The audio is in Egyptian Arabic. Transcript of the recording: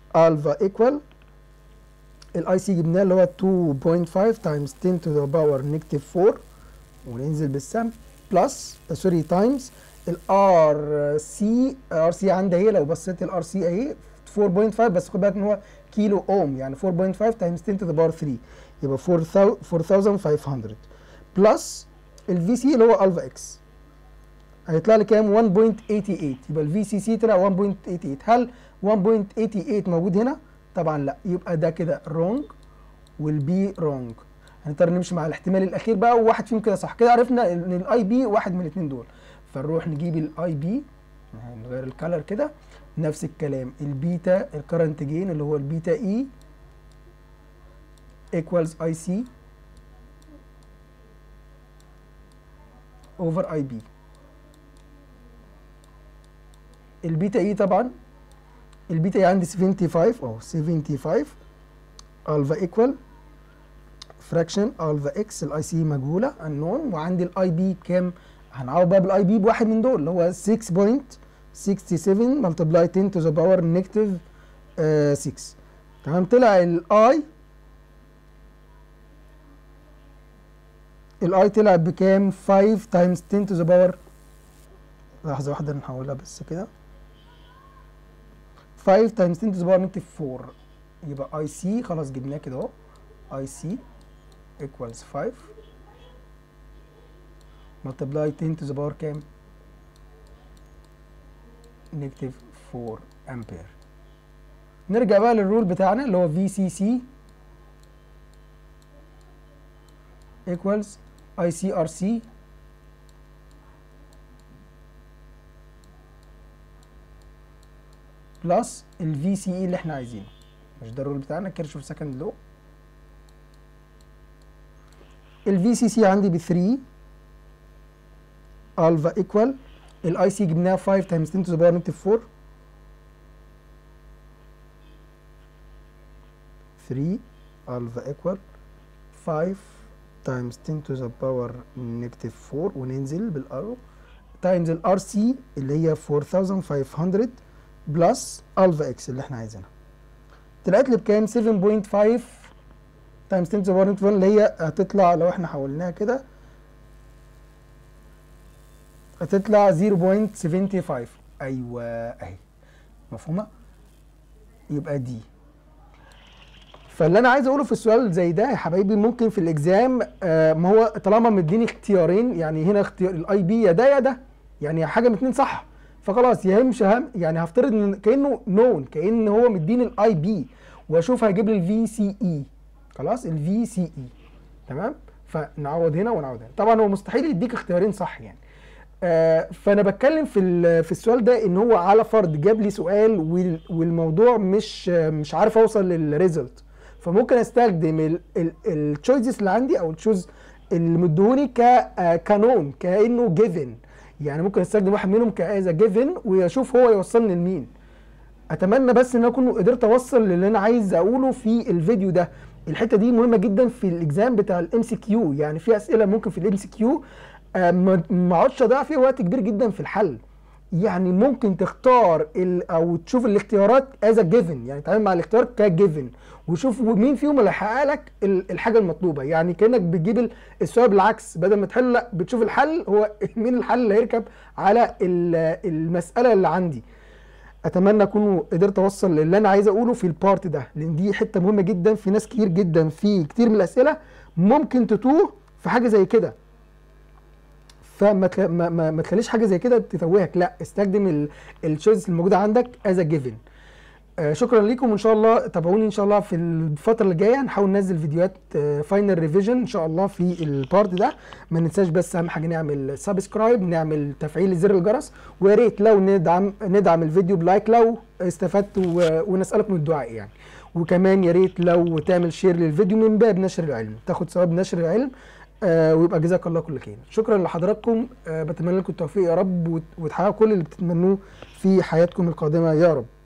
الفا ايكوال الاي سي جبناه اللي هو 2.5 تايمز 10 تو ذا باور نيجاتيف 4 وننزل بالسم بلس سوري تايمز الار سي ار سي عندي اهي لو بصيت الار سي اهي 4.5 بس خد بالك ان هو كيلو اوم يعني 4.5 تايمز 10 تو ذا باور 3 يبقى 4500 بلس الفي سي اللي هو الفا اكس هيطلع لي كام 1.88 يبقى الفي سي سي طلع 1.88 هل 1.88 موجود هنا طبعا لا يبقى ده كده رونج والبي رونج هنضطر نمشي مع الاحتمال الاخير بقى وواحد فيهم كده صح كده عرفنا ان الاي بي واحد من الاثنين دول فنروح نجيب الاي بي نغير الكالر كده نفس الكلام البيتا الكرنت جين اللي هو البيتا اي equals اي سي اوفر اي بي البيتا اي طبعا البيتا اي عندي 75 او 75 الفا ايكوال فراكشن الفا اكس الاي سي مجهوله unknown وعندي الاي بي كام هنعوض بقى بالاي بي بواحد من دول اللي هو 6.67 ملتبلاي 10 تو ذا باور نيجاتيف 6 تمام طلع الاي الاي طلع بكام 5 تايمز 10 تو ذا باور لحظه واحده نحولها بس كده 5 تايمز 10 تو ذا باور نيجاتيف 4 يبقى اي سي خلاص جبناه كده اهو اي سي equals 5 multiply 10 to the power كام؟ negative 4 امبير نرجع بقى للرول بتاعنا اللي هو VCC equals ICRC بلس ال VCE اللي احنا عايزينه مش ده الرول بتاعنا كيرشوف سكند لو ال VCC عندي ب 3 الفا ايكوال الاي سي جبناها 5 تايمز 10 تو ذا باور نيجاتيف 4 3 الفا ايكوال 5 تايمز 10 تو ذا باور نيجاتيف 4 وننزل بالارو تايمز الار سي اللي هي 4500 بلس الفا اكس اللي احنا عايزينها طلعت لي بكام 7.5 تايمز 10 تو ذا باور نيجاتيف 1 اللي هي هتطلع لو احنا حولناها كده هتطلع 0.75 ايوه اهي مفهومه يبقى دي فاللي انا عايز اقوله في السؤال زي ده يا حبايبي ممكن في الاكزام آه ما هو طالما مديني اختيارين يعني هنا اختيار الاي بي يا ده يا ده يعني حاجه من اتنين صح فخلاص يا همش هم يعني هفترض ان كانه نون كان هو مديني الاي بي واشوف هيجيب لي الفي سي اي خلاص الفي سي اي تمام فنعوض هنا ونعوض هنا طبعا هو مستحيل يديك اختيارين صح يعني آه فانا بتكلم في في السؤال ده ان هو على فرض جاب لي سؤال والموضوع مش مش عارف اوصل للريزلت فممكن استخدم التشويسز اللي عندي او التشوز اللي مدوني ككانون كانه جيفن يعني ممكن استخدم واحد منهم كاز جيفن واشوف هو يوصلني لمين اتمنى بس ان انا اكون قدرت اوصل للي انا عايز اقوله في الفيديو ده الحته دي مهمه جدا في الاكزام بتاع الام سي كيو يعني في اسئله ممكن في الام سي كيو ما اقعدش اضيع فيها وقت كبير جدا في الحل يعني ممكن تختار ال او تشوف الاختيارات از جيفن يعني تعامل مع الاختيار كجيفن وشوف مين فيهم اللي هيحقق لك الحاجه المطلوبه يعني كانك بتجيب السؤال بالعكس بدل ما تحل لا بتشوف الحل هو مين الحل اللي هيركب على المساله اللي عندي اتمنى اكون قدرت اوصل للي انا عايز اقوله في البارت ده لان دي حته مهمه جدا في ناس كتير جدا في كتير من الاسئله ممكن تتوه في حاجه زي كده فما تل... ما, ما, ما تخليش حاجه زي كده تتوهك لا استخدم التشويس الموجوده عندك از جيفن آه شكرا لكم وان شاء الله تابعوني ان شاء الله في الفتره اللي جايه هنحاول ننزل فيديوهات آه فاينل ريفيجن ان شاء الله في البارت ده ما ننساش بس اهم حاجه نعمل سبسكرايب نعمل تفعيل زر الجرس ويا ريت لو ندعم ندعم الفيديو بلايك لو استفدت ونسالكم الدعاء يعني وكمان يا ريت لو تعمل شير للفيديو من باب نشر العلم تاخد ثواب نشر العلم آه ويبقى جزاك الله كل خير شكرا لحضراتكم آه بتمنى لكم التوفيق يا رب وتحققوا كل اللي بتتمنوه في حياتكم القادمه يا رب